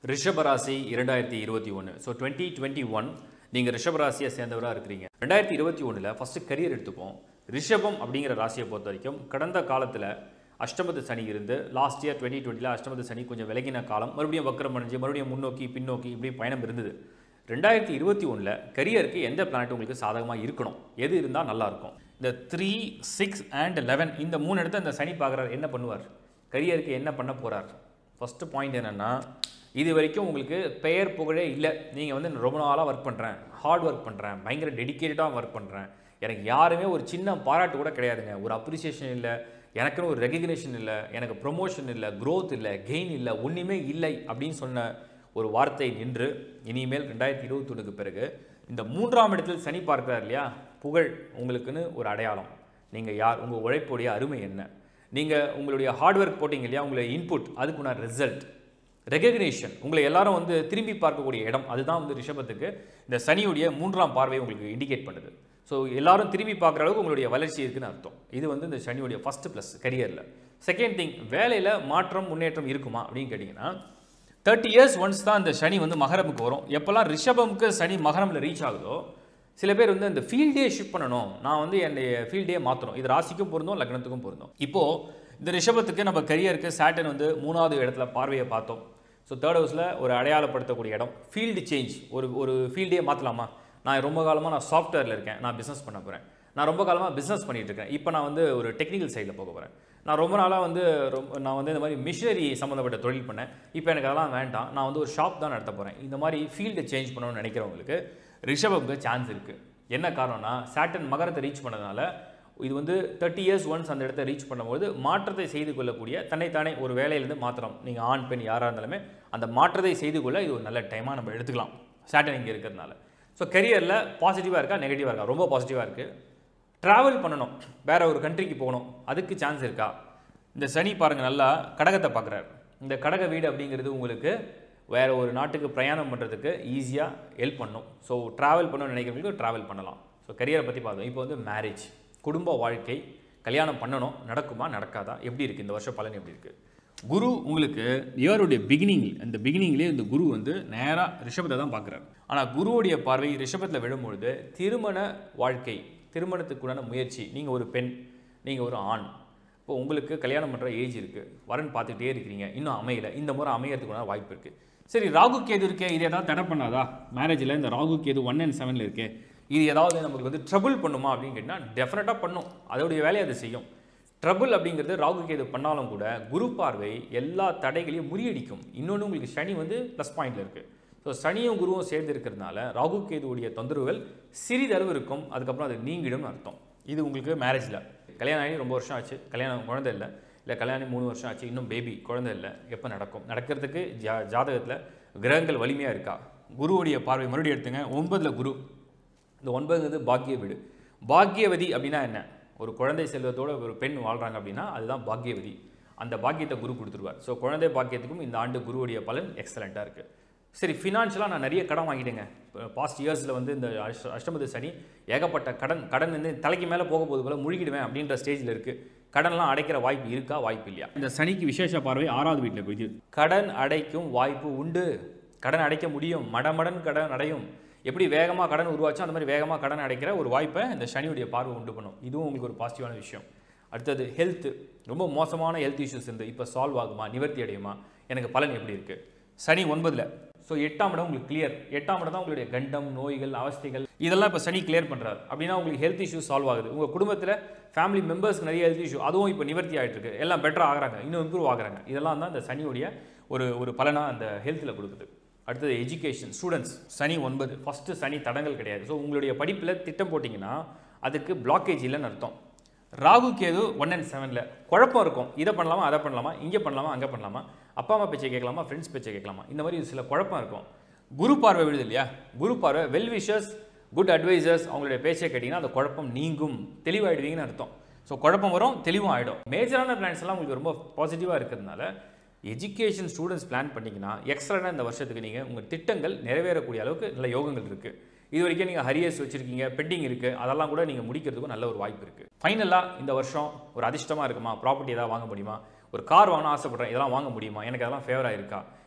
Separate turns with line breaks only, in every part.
ரிஷபராசி இரண்டாயிரத்தி இருபத்தி ஒன்று ஸோ டுவெண்ட்டி டுவெண்ட்டி ஒன் நீங்கள் ரிஷபராசியை சேர்ந்தவராக இருக்கிறீங்க ரெண்டாயிரத்தி இருபத்தி ஒன்றில் ஃபஸ்ட்டு கரியர் எடுத்துப்போம் ரிஷபம் அப்படிங்கிற ராசியை பொறுத்த வரைக்கும் கடந்த காலத்தில் அஷ்டமத்து சனி இருந்து லாஸ்ட் இயர் டுவெண்ட்டி டுவெண்ட்டியில் அஷ்டமத்து சனி கொஞ்சம் விலகின காலம் மறுபடியும் வக்கரம் அடைஞ்சு மறுபடியும் முன்னோக்கி பின்னோக்கி இப்படி பயணம் இருந்தது ரெண்டாயிரத்தி இருபத்தி ஒன்றில் கரியருக்கு எந்த பிளானட் உங்களுக்கு சாதகமாக இருக்கணும் எது இருந்தால் நல்லாயிருக்கும் இந்த த்ரீ சிக்ஸ் அண்ட் லெவன் இந்த மூணு இடத்த இந்த சனி பார்க்குறாரு என்ன பண்ணுவார் கரியருக்கு என்ன பண்ண போகிறார் ஃபஸ்ட்டு பாயிண்ட் என்னென்னா இது வரைக்கும் உங்களுக்கு பெயர் புகழே இல்லை நீங்கள் வந்து ரொம்ப நாளாக ஒர்க் பண்ணுறேன் ஹார்ட் ஒர்க் பண்ணுறேன் பயங்கர டெடிக்கேட்டடாக ஒர்க் பண்ணுறேன் எனக்கு யாருமே ஒரு சின்ன பாராட்டு கூட கிடையாதுங்க ஒரு அப்ரிசியேஷன் இல்லை எனக்குன்னு ஒரு ரெகக்னேஷன் இல்லை எனக்கு ப்ரொமோஷன் இல்லை growth இல்லை கெயின் இல்லை ஒன்றுமே இல்லை அப்படின்னு சொன்ன ஒரு வார்த்தை நின்று இனிமேல் ரெண்டாயிரத்தி இருபத்தொன்னுக்கு பிறகு இந்த மூன்றாம் இடத்தில் சனி பார்க்கிறார் இல்லையா புகழ் உங்களுக்குன்னு ஒரு அடையாளம் நீங்கள் யார் உங்கள் உழைப்புடைய அருமை என்ன நீங்கள் உங்களுடைய ஹார்ட் ஒர்க் போட்டிங்க இல்லையா உங்களுடைய இன்புட் அதுக்குண்டான ரிசல்ட் ரெகக்னேஷன் உங்களை எல்லாரும் வந்து திரும்பி பார்க்கக்கூடிய இடம் அதுதான் வந்து ரிஷபத்துக்கு இந்த சனியுடைய மூன்றாம் பார்வை உங்களுக்கு இண்டிகேட் பண்ணுது ஸோ எல்லாரும் திரும்பி பார்க்குற அளவுக்கு உங்களுடைய வளர்ச்சி இருக்குன்னு அர்த்தம் இது வந்து இந்த சனியுடைய ஃபர்ஸ்ட் ப்ளஸ் கரியரில் செகண்ட் திங் வேலையில் மாற்றம் முன்னேற்றம் இருக்குமா அப்படின்னு கேட்டிங்கன்னா தேர்ட்டி இயர்ஸ் ஒன்ஸ் தான் இந்த சனி வந்து மகரமுக்கு வரும் எப்போல்லாம் ரிஷபமுக்கு சனி மகரமில் ரீச் ஆகுதோ சில பேர் வந்து இந்த ஃபீல்டே ஷிஃப்ட் பண்ணணும் நான் வந்து என்னுடைய ஃபீல்டே மாற்றணும் இது ராசிக்கும் பொருந்தும் லக்னத்துக்கும் பொருந்தும் இப்போது இந்த ரிஷபத்துக்கு நம்ம கரியருக்கு சாட்டன் வந்து மூணாவது இடத்துல பார்வையை பார்த்தோம் ஸோ தேர்ட் ஹவுஸில் ஒரு அடையாளப்படுத்தக்கூடிய இடம் ஃபீல்டு சேஞ்ச் ஒரு ஒரு ஃபீல்டே மாற்றலாமா நான் ரொம்ப காலமாக நான் சாஃப்ட்வேரில் இருக்கேன் நான் பிஸ்னஸ் பண்ண போகிறேன் நான் ரொம்ப காலமாக பிஸ்னஸ் பண்ணிட்டு இருக்கேன் இப்போ நான் வந்து ஒரு டெக்னிக்கல் சைடில் போக போகிறேன் நான் ரொம்ப நாளாக வந்து ரொம்ப நான் வந்து இந்த மாதிரி மிஷினரி சம்மந்தப்பட்ட தொழில் பண்ணேன் இப்போ எனக்கு அதெல்லாம் வேண்டாம் நான் வந்து ஒரு ஷாப் தான் நடத்த போகிறேன் இந்த மாதிரி ஃபீல்டு சேஞ்ச் பண்ணணும்னு நினைக்கிறவங்களுக்கு ரிஷபம்க்கு சான்ஸ் இருக்குது என்ன காரணம்னா சாட்டன் மகரத்தை ரீச் பண்ணதுனால இது வந்து தேர்ட்டி இயர்ஸ் ஒன்ஸ் அந்த இடத்த ரீச் பண்ணும்போது மாற்றத்தை செய்து கொள்ளக்கூடிய தன்னைத்தானே ஒரு வேலையிலேருந்து மாத்திரம் நீங்கள் ஆண் பெண் யாராக இருந்தாலுமே அந்த மாற்றத்தை செய்து கொள்ள இது ஒரு நல்ல டைமாக நம்ம எடுத்துக்கலாம் சாட்டன் இங்கே இருக்கிறதுனால ஸோ கெரியரில் பாசிட்டிவாக இருக்கா நெகட்டிவாக இருக்கா ரொம்ப பாசிட்டிவாக இருக்குது ட்ராவல் பண்ணணும் வேற ஒரு கண்ட்ரிக்கு போகணும் அதுக்கு சான்ஸ் இருக்கா இந்த சனி பாருங்கள் நல்லா கடகத்தை பார்க்குறாரு இந்த கடக வீடு அப்படிங்கிறது உங்களுக்கு வேற ஒரு நாட்டுக்கு பிரயாணம் பண்ணுறதுக்கு ஈஸியாக ஹெல்ப் பண்ணும் ஸோ ட்ராவல் பண்ணணும்னு நினைக்கிறவங்களுக்கு ட்ராவல் பண்ணலாம் ஸோ கரியரை பற்றி பார்த்தோம் இப்போ வந்து மேரேஜ் குடும்ப வாழ்க்கை கல்யாணம் பண்ணணும் நடக்குமா நடக்காதா எப்படி இருக்குது இந்த வருஷம் பலன் எப்படி இருக்குது குரு உங்களுக்கு இயருடைய பிகினிங் இந்த பிகினிங்லேயே இந்த குரு வந்து நேராக ரிஷபத்தை தான் பார்க்குறாரு ஆனால் குருவுடைய பார்வை ரிஷபத்தில் விழும்பொழுது திருமண வாழ்க்கை திருமணத்துக்குண்டான முயற்சி நீங்கள் ஒரு பெண் நீங்கள் ஒரு ஆண் இப்போ உங்களுக்கு கல்யாணம் பண்ணுற ஏஜ் இருக்குது வரன் பார்த்துக்கிட்டே இருக்கிறீங்க இன்னும் அமையல இந்த முறை அமையறதுக்குண்டான வாய்ப்பு இருக்குது சரி ராகு கேது இருக்கே இது ஏதாவது தடை பண்ணாதா மேரேஜில் இந்த ராகு கேது ஒன் அண்ட் செவனில் இருக்கே இது ஏதாவது நமக்கு வந்து ட்ரபிள் பண்ணுமா அப்படின்னு கேட்டால் டெஃபினட்டாக பண்ணும் அதோடைய வேலையை அது செய்யும் ட்ரபிள் அப்படிங்கிறது ராகு கேது பண்ணாலும் கூட குரு பார்வை எல்லா தடைகளையும் முறியடிக்கும் இன்னொன்று உங்களுக்கு சனி வந்து ப்ளஸ் பாயிண்டில் இருக்குது ஸோ சனியும் குருவும் சேர்ந்து இருக்கிறதுனால ராகு கேதுவுடைய தொந்தரவுகள் சிறிதளவு இருக்கும் அதுக்கப்புறம் அது நீங்கிடும்னு அர்த்தம் இது உங்களுக்கு மேரேஜில் கல்யாணம் ஆகி ரொம்ப வருஷம் ஆச்சு கல்யாணம் குழந்தை இல்லை இல்லை கல்யாணம் மூணு வருஷம் ஆச்சு இன்னும் பேபி குழந்தை இல்லை எப்போ நடக்கும் நடக்கிறதுக்கு ஜா ஜாதகத்தில் கிரகங்கள் வலிமையாக இருக்கா குருவுடைய பார்வை மறுபடியும் எடுத்துங்க ஒன்பதில் குரு இந்த ஒன்பதுங்கிறது பாக்கிய வீடு பாக்கியவதி அப்படின்னா என்ன ஒரு குழந்தை செல்வத்தோட ஒரு பெண் வாழ்கிறாங்க அப்படின்னா அதுதான் பாக்கியவதி அந்த பாக்கியத்தை குரு கொடுத்துருவார் ஸோ குழந்தை பாக்கியத்துக்கும் இந்த ஆண்டு குருவுடைய பலன் எக்ஸலண்ட்டாக இருக்குது சரி ஃபினான்ஷியலாக நான் நிறைய கடன் வாங்கிட்டேங்க பாஸ்ட் இயர்ஸில் வந்து இந்த அஷ்ட அஷ்டமது சனி ஏகப்பட்ட கடன் கடன் வந்து தலைக்கு மேலே போக போது போல முழுகிடுவேன் அப்படின்ற ஸ்டேஜில் இருக்குது கடன்லாம் அடைக்கிற வாய்ப்பு இருக்கா வாய்ப்பு இல்லையா இந்த சனிக்கு விசேஷ பார்வை ஆறாவது வீட்டில் போயிடுது கடன் அடைக்கும் வாய்ப்பு உண்டு கடன் அடைக்க முடியும் மடமடன் கடன் அடையும் எப்படி வேகமாக கடன் உருவாச்சோ அந்த மாதிரி வேகமாக கடன் அடைக்கிற ஒரு வாய்ப்பை இந்த சனியுடைய பார்வை உண்டு பண்ணும் இதுவும் உங்களுக்கு ஒரு பாசிட்டிவான விஷயம் அடுத்தது ஹெல்த் ரொம்ப மோசமான ஹெல்த் இஷ்யூஸ் இருந்து இப்போ சால்வ் ஆகுமா நிவர்த்தி அடையுமா எனக்கு பலன் எப்படி இருக்குது சனி ஒன்பதில் ஸோ எட்டாம் இடம் உங்களுக்கு கிளியர் எட்டாம் இடம் தான் உங்களுடைய கண்டம் நோய்கள் அவஸ்தைகள் இதெல்லாம் இப்போ சனி கிளியர் பண்ணுறாரு அப்படின்னா உங்களுக்கு ஹெல்த் இஷ்யூஸ் சால்வ் ஆகுது உங்கள் குடும்பத்தில் ஃபேமிலி மெம்பர்ஸ்க்கு நிறைய ஹெல்த் இஷ்யூ அதுவும் இப்போ நிவர்த்தி ஆகிட்டு இருக்கு எல்லாம் பெட்டர் ஆகுறாங்க இன்னும் இம்ப்ரூவ் ஆகுறாங்க இதெல்லாம் தான் இந்த சனியுடைய ஒரு ஒரு பலனாக அந்த ஹெல்த்தில் கொடுக்குது அடுத்தது எஜுகேஷன் ஸ்டூடெண்ட்ஸ் சனி ஒன்பது ஃபஸ்ட்டு சனி தடங்கள் கிடையாது ஸோ உங்களுடைய படிப்பில் திட்டம் போட்டிங்கன்னா அதுக்கு பிளாக்கேஜ் இல்லைன்னு அர்த்தம் ராகு கேது ஒன் அண்ட் செவனில் குழப்பம் இருக்கும் இதை பண்ணலாமா அதை பண்ணலாமா இங்கே பண்ணலாமா அங்கே பண்ணலாமா அப்பா அம்மா பேச்சை கேட்கலாமா ஃப்ரெண்ட்ஸ் பேச்சை கேட்கலாமா இந்த மாதிரி சில குழப்பம் இருக்கும் குரு பார்வை விழுது இல்லையா குரு பார்வை வெல் விஷர்ஸ் குட் அட்வைசர்ஸ் அவங்களுடைய பேச்சை கேட்டிங்கன்னா அந்த குழப்பம் நீங்கும் தெளிவாயிடுவீங்கன்னு அர்த்தம் ஸோ குழப்பம் வரும் தெளிவும் ஆகிடும் மேஜரான பிளான்ஸ் எல்லாம் உங்களுக்கு ரொம்ப பாசிட்டிவாக இருக்கிறதுனால எஜுகேஷன் ஸ்டூடெண்ட்ஸ் பிளான் பண்ணிங்கன்னா எக்ஸ்ட்ரான இந்த வருஷத்துக்கு நீங்கள் உங்கள் திட்டங்கள் நிறைவேறக்கூடிய அளவுக்கு நல்ல யோகங்கள் இருக்குது இது வரைக்கும் நீங்கள் ஹரியர்ஸ் வச்சுருக்கீங்க பெண்டிங் இருக்குது அதெல்லாம் கூட நீங்கள் முடிக்கிறதுக்கும் நல்ல ஒரு வாய்ப்பு இருக்குது ஃபைனலாக இந்த வருஷம் ஒரு அதிர்ஷ்டமாக இருக்குமா ப்ராப்பர்ட்டி ஏதாவது வாங்க முடியுமா ஒரு கார் வாங்கணும் ஆசைப்பட்றேன் இதெல்லாம் வாங்க முடியுமா எனக்கு அதெல்லாம் ஃபேவராக இருக்கா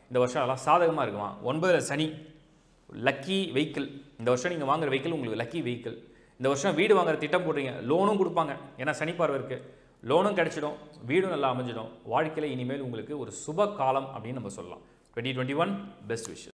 இந்த வருஷம் அதெல்லாம் சாதகமாக இருக்குமா ஒன்பதில் சனி லக்கி வெஹிக்கிள் இந்த வருஷம் நீங்கள் வாங்குற வெஹிக்கிள் உங்களுக்கு லக்கி வெஹிக்கிள் இந்த வருஷம் வீடு வாங்குற திட்டம் போடுறீங்க லோனும் கொடுப்பாங்க ஏன்னா சனி பார்வை இருக்குது லோனும் கிடைச்சிடும் வீடும் நல்லா அமைஞ்சிடும் வாழ்க்கையில் இனிமேல் உங்களுக்கு ஒரு சுப காலம் அப்படின்னு நம்ம சொல்லலாம் டுவெண்ட்டி டுவெண்ட்டி ஒன் பெஸ்ட் விஷயம்